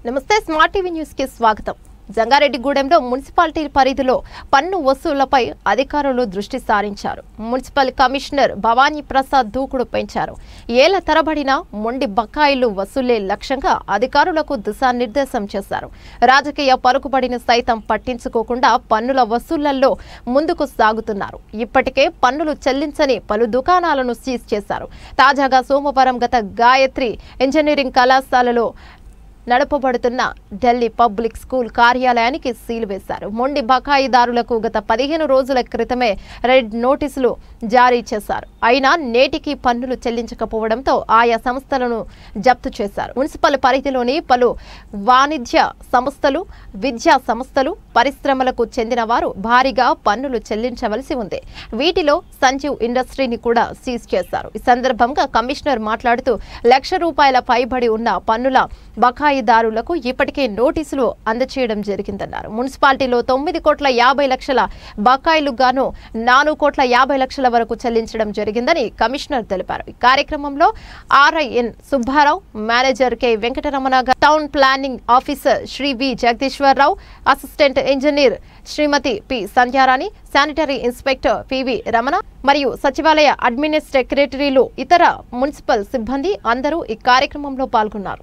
నమస్తే smart TV news కి స్వాగతం జంగారెడ్డిగూడెంలో మున్సిపాలిటీ పరిధిలో పన్ను వసూళ్లపై అధికారులు దృష్టి సారించారు మున్సిపల్ కమిషనర్ భవానీ ప్రసాద్ దూకుడు పెంచారు ఏళ్ల తరబడిన మొండి బకాయిలు వసూలే లక్ష్యంగా అధికారులకు దిశానిర్దేశం చేశారు రాజకీయ పలుకుబడిని సైతం పట్టించుకోకుండా పన్నుల వసూళ్లలో ముందుకు సాగుతున్నారు ఇప్పటికే పన్నులు చెల్లించని పలు దుకాణాలను సీజ్ చేశారు తాజాగా సోమవారం గత గాయత్రి ఇంజనీరింగ్ కళాశాలలో నడపబడుతున్న ఢిల్లీ పబ్లిక్ స్కూల్ కార్యాలయానికి సీల్ వేశారు మొండి బకాయిదారులకు గత పదిహేను రోజుల క్రితమే రెడ్ నోటీసులు జారీ చేశారు అయినా నేటికి పన్నులు చెల్లించకపోవడంతో ఆయా సంస్థలను జప్తు చేశారు మున్సిపల్ పరిధిలోని పలు వాణిజ్య సంస్థలు విద్యా సంస్థలు పరిశ్రమలకు చెందిన వారు భారీగా పన్నులు చెల్లించవలసి ఉంది వీటిలో సంజీవ్ ఇండస్ట్రీని కూడా సీజ్ చేశారు ఈ సందర్భంగా కమిషనర్ మాట్లాడుతూ లక్ష రూపాయల పైబడి ఉన్న పన్నుల బకాయిదారులకు ఇప్పటికే నోటీసులు అందచేయడం జరిగిందన్నారు మున్సిపాలిటీలో తొమ్మిది కోట్ల యాభై లక్షల బకాయిలు గాను నాలుగు కోట్ల యాభై లక్షల వరకు చెల్లించడం జరిగిందని కమిషనర్ తెలిపారు ఈ కార్యక్రమంలో R I N Subbarao manager K Venkataramana గారు, town planning officer Shri V Jagadeeswara Rao assistant engineer Shrimati P Sandhyarani sanitary inspector P V Ramana మరియు సచివాలయ అడ్మినిస్ట్రేటివ్ సెక్రటరీలు ఇతర మున్సిపల్ సిబ్బంది అందరూ ఈ కార్యక్రమంలో పాల్గొన్నారు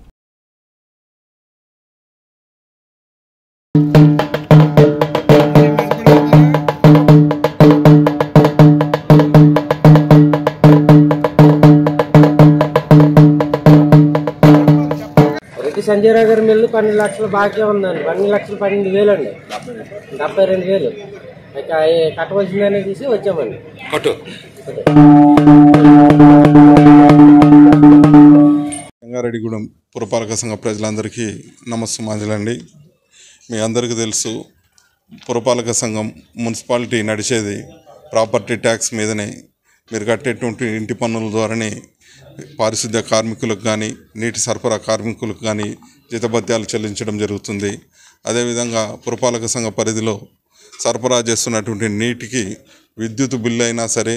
రెడ్డి సంజయరావు గారి మిల్లు పన్నెండు లక్షలు బాకీ ఉందండి పన్నెండు లక్షలు పన్నెండు వేలు అండి డెబ్బై రెండు వేలు ఇక అవి కట్టవలసిందనే తీసి వచ్చామండి కొట్టు రంగారెడ్డిగూడెం పురపాలక సంఘ ప్రజలందరికీ నమస్సుమాంజలండి మీ అందరికీ తెలుసు పురపాలక సంఘం మున్సిపాలిటీ నడిచేది ప్రాపర్టీ ట్యాక్స్ మీదనే మీరు కట్టేటువంటి ఇంటి పన్నుల ద్వారానే పారిశుద్ధ్య కార్మికులకు కానీ నీటి సరఫరా కార్మికులకు కానీ జీతభత్యాలు చెల్లించడం జరుగుతుంది అదేవిధంగా పురపాలక సంఘ పరిధిలో సరఫరా చేస్తున్నటువంటి నీటికి విద్యుత్ బిల్లు అయినా సరే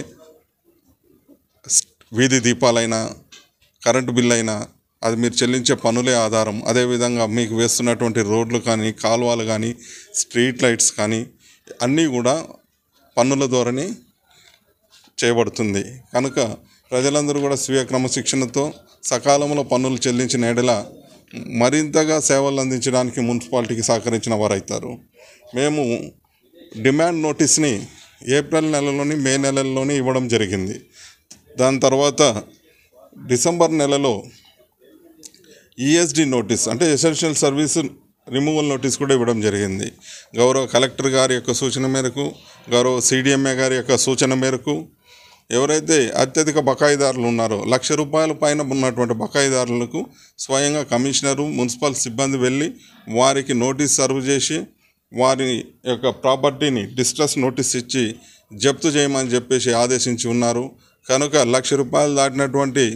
వీధి దీపాలైనా కరెంటు బిల్లు అయినా అది మీరు చెల్లించే పనులే ఆధారం అదేవిధంగా మీకు వేస్తున్నటువంటి రోడ్లు కానీ కాలువలు కానీ స్ట్రీట్ లైట్స్ కానీ అన్నీ కూడా పన్నుల ద్వారానే చేయబడుతుంది కనుక ప్రజలందరూ కూడా స్వీయ క్రమశిక్షణతో సకాలంలో పన్నులు చెల్లించిన ఎడల మరింతగా సేవలు అందించడానికి మున్సిపాలిటీకి సహకరించిన వారవుతారు మేము డిమాండ్ నోటీస్ని ఏప్రిల్ నెలలోని మే నెలలోని ఇవ్వడం జరిగింది దాని తర్వాత డిసెంబర్ నెలలో ఈఎస్డి నోటీస్ అంటే ఎసెన్షియల్ సర్వీస్ రిమూవల్ నోటీస్ కూడా ఇవ్వడం జరిగింది గౌరవ కలెక్టర్ గారి యొక్క సూచన మేరకు గౌరవ సిడిఎంఏ గారి యొక్క సూచన మేరకు ఎవరైతే అత్యధిక బకాయిదారులు ఉన్నారో లక్ష రూపాయల పైన ఉన్నటువంటి బకాయిదారులకు స్వయంగా కమిషనరు మున్సిపల్ సిబ్బంది వెళ్ళి వారికి నోటీస్ సర్వ్ చేసి వారి యొక్క ప్రాపర్టీని డిస్ట్రెస్ నోటీస్ ఇచ్చి జప్తు చేయమని చెప్పేసి ఆదేశించి ఉన్నారు కనుక లక్ష రూపాయలు దాటినటువంటి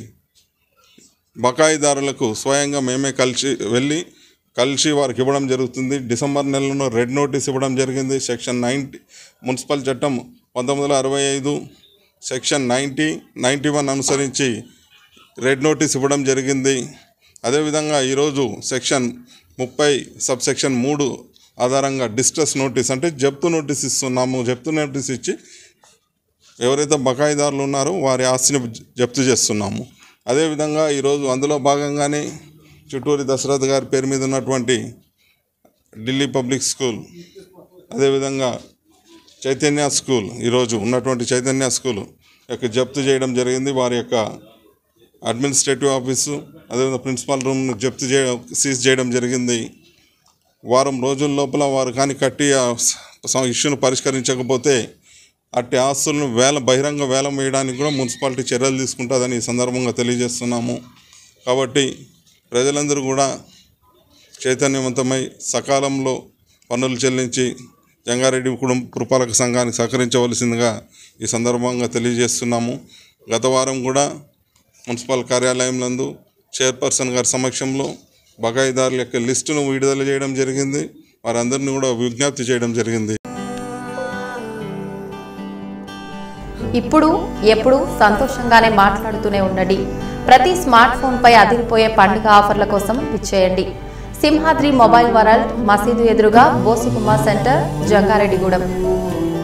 బకాయిదారులకు స్వయంగా మేమే కలిసి వెళ్ళి కలిసి వారికి ఇవ్వడం జరుగుతుంది డిసెంబర్ నెలలో రెడ్ నోటీస్ ఇవ్వడం జరిగింది సెక్షన్ నైంటీ మున్సిపల్ చట్టం పంతొమ్మిది వందల అరవై ఐదు సెక్షన్ నైంటీ నైంటీ వన్ అనుసరించి రెడ్ నోటీస్ ఇవ్వడం జరిగింది అదేవిధంగా ఈరోజు సెక్షన్ ముప్పై సబ్ సెక్షన్ మూడు ఆధారంగా డిస్ట్రెస్ నోటీస్ అంటే జప్తు నోటీస్ ఇస్తున్నాము జప్తు నోటీస్ ఇచ్చి ఎవరైతే బకాయిదారులు ఉన్నారో వారి ఆస్తిని జప్తు చేస్తున్నాము అదేవిధంగా ఈరోజు అందులో భాగంగానే చుట్టూరి దశరథ్ గారి పేరు మీద ఉన్నటువంటి ఢిల్లీ పబ్లిక్ స్కూల్ అదేవిధంగా చైతన్య స్కూల్ ఈరోజు ఉన్నటువంటి చైతన్య స్కూల్ యొక్క జప్తు చేయడం జరిగింది వారి యొక్క అడ్మినిస్ట్రేటివ్ ఆఫీసు అదేవిధంగా ప్రిన్సిపాల్ రూమ్ను జప్తు చేయ సీజ్ చేయడం జరిగింది వారం రోజుల లోపల వారు కానీ కట్టి ఆ స- ఇష్యూను పరిష్కరించకపోతే అట్టి ఆస్తులను వేల బహిరంగ వేలం వేయడానికి కూడా మున్సిపాలిటీ చర్యలు తీసుకుంటుందని ఈ సందర్భంగా తెలియజేస్తున్నాము కాబట్టి ప్రజలందరూ కూడా చైతన్యవంతమై సకాలంలో పన్నులు చెల్లించి జంగారెడ్డి కుటుంబ పురపాలక సంఘానికి సహకరించవలసిందిగా ఈ సందర్భంగా తెలియజేస్తున్నాము గత వారం కూడా మున్సిపల్ కార్యాలయం నందు చైర్పర్సన్ గారి సమక్షంలో బకాయిదారుల యొక్క లిస్టును విడుదల చేయడం జరిగింది వారందరినీ కూడా విజ్ఞప్తి చేయడం జరిగింది ఇప్పుడు ఎప్పుడు సంతోషంగానే మాట్లాడుతూనే ఉండండి ప్రతి స్మార్ట్ ఫోన్పై అదిరిపోయే పండుగ ఆఫర్ల కోసం విచ్చేయండి సింహాద్రి మొబైల్ వరల్డ్ మసీదు ఎదురుగా బోసుకుమార్ సెంటర్ జంగారెడ్డిగూడెం